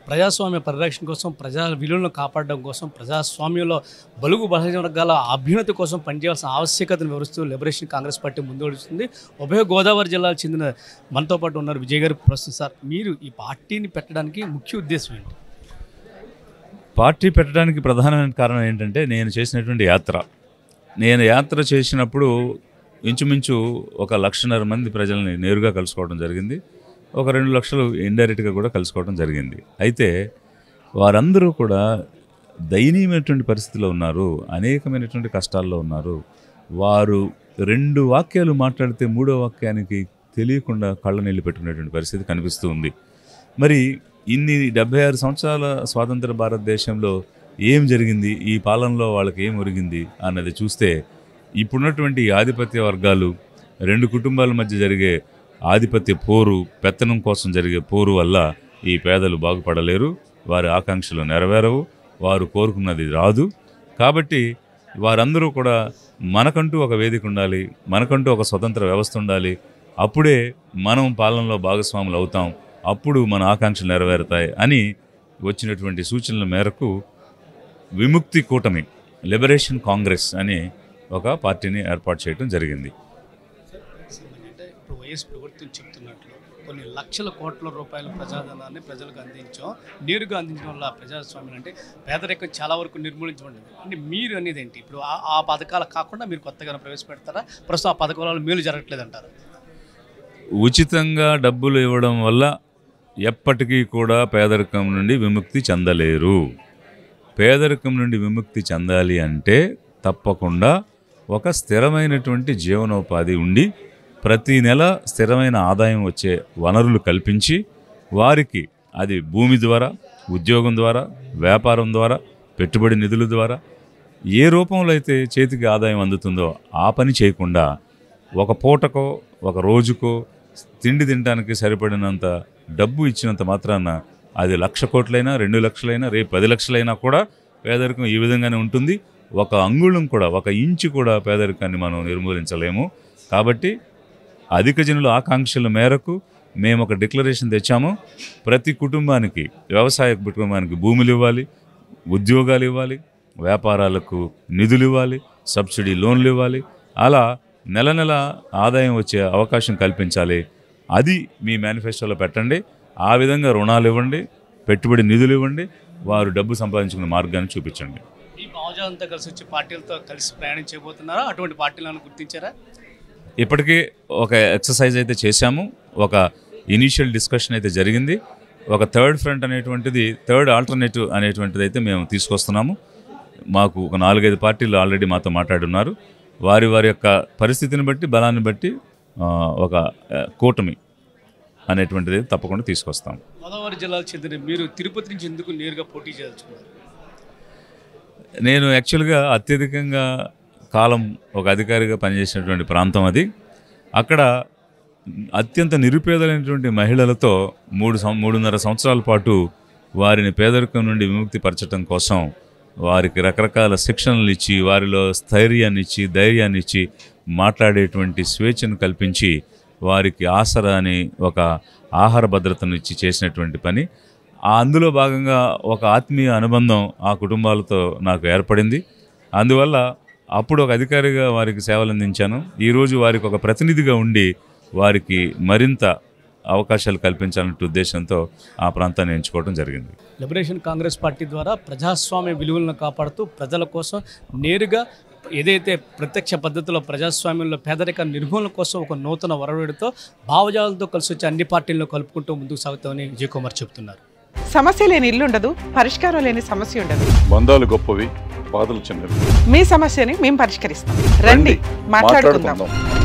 ప్రజాస్వామ్య పరిరక్షణ కోసం ప్రజా విలువలను కాపాడడం కోసం ప్రజాస్వామ్యంలో బలుగు బలహీన వర్గాల అభ్యున్నతి కోసం పనిచేయాల్సిన ఆవశ్యకతను వివరిస్తూ లిబరేషన్ కాంగ్రెస్ పార్టీ ముందు నడుస్తుంది ఉభయ గోదావరి జిల్లాకు చెందిన మనతో పాటు ఉన్నారు విజయ్ గారు ప్రస్తుతం సార్ మీరు ఈ పార్టీని పెట్టడానికి ముఖ్య ఉద్దేశం ఏంటి పార్టీ పెట్టడానికి ప్రధానమైన కారణం ఏంటంటే నేను చేసినటువంటి యాత్ర నేను యాత్ర చేసినప్పుడు ఇంచుమించు ఒక లక్షన్నర మంది ప్రజల్ని నేరుగా కలుసుకోవడం జరిగింది ఒక రెండు లక్షలు ఇండైరెక్ట్గా కూడా కలుసుకోవడం జరిగింది అయితే వారందరూ కూడా దయనీయమైనటువంటి పరిస్థితిలో ఉన్నారు అనేకమైనటువంటి కష్టాల్లో ఉన్నారు వారు రెండు వాక్యాలు మాట్లాడితే మూడో వాక్యానికి తెలియకుండా కళ్ళ నీళ్ళు పెట్టుకునేటువంటి పరిస్థితి కనిపిస్తూ ఉంది మరి ఇన్ని డెబ్బై ఆరు సంవత్సరాల స్వాతంత్ర భారతదేశంలో ఏం జరిగింది ఈ పాలనలో వాళ్ళకి ఏం ఒరిగింది అన్నది చూస్తే ఇప్పుడున్నటువంటి ఈ ఆధిపత్య వర్గాలు రెండు కుటుంబాల మధ్య జరిగే ఆధిపత్య పోరు పెత్తనం కోసం జరిగే పోరు వల్ల ఈ పేదలు బాగుపడలేరు వారి ఆకాంక్షలు నెరవేరవు వారు కోరుకున్నది రాదు కాబట్టి వారందరూ కూడా మనకంటూ ఒక వేదిక ఉండాలి మనకంటూ ఒక స్వతంత్ర వ్యవస్థ ఉండాలి అప్పుడే మనం పాలనలో భాగస్వాములు అవుతాం అప్పుడు మన ఆకాంక్షలు నెరవేరుతాయి అని వచ్చినటువంటి సూచనల మేరకు విముక్తి కూటమి లిబరేషన్ కాంగ్రెస్ అని ఒక పార్టీని ఏర్పాటు చేయడం జరిగింది అంటే ఇప్పుడు వైఎస్ ప్రభుత్వం చెప్తున్నట్లు కొన్ని లక్షల కోట్ల రూపాయల ప్రజాధనాన్ని ప్రజలకు అందించాం నేరుగా అందించడం వల్ల ప్రజాస్వామ్యం అంటే పేదరికం చాలా వరకు నిర్మూలించబడింది అంటే మీరు అనేది ఏంటి ఇప్పుడు ఆ- ఆ పథకాలు కాకుండా మీరు కొత్తగా ప్రవేశపెడతారా ప్రస్తుతం ఆ పథకాల వల్ల మేలు జరగట్లేదు అంటారు ఉచితంగా డబ్బులు ఇవ్వడం వల్ల ఎప్పటికీ కూడా పేదరికం నుండి విముక్తి చెందలేరు పేదరికం నుండి విముక్తి చెందాలి అంటే తప్పకుండా ఒక స్థిరమైనటువంటి జీవనోపాధి ఉండి ప్రతి నెల స్థిరమైన ఆదాయం వచ్చే వనరులు కల్పించి వారికి అది భూమి ద్వారా ఉద్యోగం ద్వారా వ్యాపారం ద్వారా పెట్టుబడి నిధుల ద్వారా ఏ రూపంలో అయితే చేతికి ఆదాయం అందుతుందో ఆ పని చేయకుండా ఒక పూటకో ఒక రోజుకో తిండి తినడానికి సరిపడినంత డబ్బు ఇచ్చినంత మాత్రాన అది లక్ష కోట్లైనా రెండు లక్షలైనా రేపు పది లక్షలైనా కూడా పేదరికం ఈ విధంగానే ఉంటుంది ఒక అంగుళం కూడా ఒక ఇంచు కూడా పేదరికాన్ని మనం నిర్మూలించలేము కాబట్టి అధిక జనుల ఆకాంక్షల మేరకు మేము ఒక డిక్లరేషన్ తెచ్చాము ప్రతి కుటుంబానికి వ్యవసాయ కుటుంబానికి భూములు ఇవ్వాలి ఉద్యోగాలు ఇవ్వాలి వ్యాపారాలకు నిధులు ఇవ్వాలి సబ్సిడీ లోన్లు ఇవ్వాలి అలా నెల నెల ఆదాయం వచ్చే అవకాశం కల్పించాలి అది మీ మేనిఫెస్టోలో పెట్టండి ఆ విధంగా రుణాలు ఇవ్వండి పెట్టుబడి నిధులు ఇవ్వండి వారు డబ్బు సంపాదించుకునే మార్గాన్ని చూపించండి ఈ భావజాలంతో కలిసి వచ్చి పార్టీలతో కలిసి ప్రయాణం చేయబోతున్నారా అటువంటి పార్టీలను గుర్తించారా ఇప్పటికీ ఒక ఎక్సర్సైజ్ అయితే చేశాము ఒక ఇనీషియల్ డిస్కషన్ అయితే జరిగింది ఒక థర్డ్ ఫ్రంట్ అనేటువంటిది థర్డ్ ఆల్టర్నేటివ్ అనేటువంటిది అయితే మేము తీసుకొస్తున్నాము మాకు ఒక నాలుగైదు పార్టీలు ఆల్రెడీ మాతో మాట్లాడున్నారు వారి వారి యొక్క పరిస్థితిని బట్టి బలాన్ని బట్టి ఆ, ఒక ఆ, కూటమి అనేటువంటిది తప్పకుండా తీసుకొస్తాం గోదావరి జిల్లాకు చెందిన మీరు తిరుపతి నుంచి ఎందుకు నేరుగా పోటీ చేయాల్చుకున్నారు నేను యాక్చువల్గా అత్యధికంగా కాలం ఒక అధికారిగా పనిచేసినటువంటి ప్రాంతం అది అక్కడ అత్యంత నిరుపేదలైనటువంటి మహిళలతో మూడు సం మూడున్నర సంవత్సరాల పాటు వారిని పేదరికం నుండి విముక్తి పరచడం కోసం వారికి రకరకాల శిక్షణలు ఇచ్చి వారిలో స్థైర్యాన్ని ఇచ్చి ధైర్యాన్ని ఇచ్చి మాట్లాడేటువంటి స్వేచ్ఛను కల్పించి వారికి ఆసరా అని ఒక ఆహార భద్రతను ఇచ్చి చేసినటువంటి పని ఆ అందులో భాగంగా ఒక ఆత్మీయ అనుబంధం ఆ కుటుంబాలతో నాకు ఏర్పడింది అందువల్ల అప్పుడు ఒక అధికారిగా వారికి సేవలు అందించాను ఈరోజు వారికి ఒక ప్రతినిధిగా ఉండి వారికి మరింత అవకాశాలు కల్పించాలనే ఉద్దేశంతో ఆ ప్రాంతాన్ని ఎంచుకోవడం జరిగింది లిబరేషన్ కాంగ్రెస్ పార్టీ ద్వారా ప్రజాస్వామ్య విలువలను కాపాడుతూ ప్రజల కోసం నేరుగా ఏదైతే ప్రత్యక్ష పద్ధతిలో ప్రజాస్వామ్యంలో పేదరిక నిర్మూలన కోసం ఒక నూతన వరవడితో భావజాలతో కలిసి వచ్చి అన్ని పార్టీలను కలుపుకుంటూ ముందుకు సాగుతామని విజయ్ కుమార్ చెప్తున్నారు సమస్య లేని ఇల్లు ఉండదు పరిష్కారం లేని సమస్య ఉండదు బంధాలు గొప్పవి బాధలు చిన్నవి మీ సమస్యని మేము పరిష్కరిస్తాం రండి మాట్లాడుకుందాం మాట్లాడుకుందాం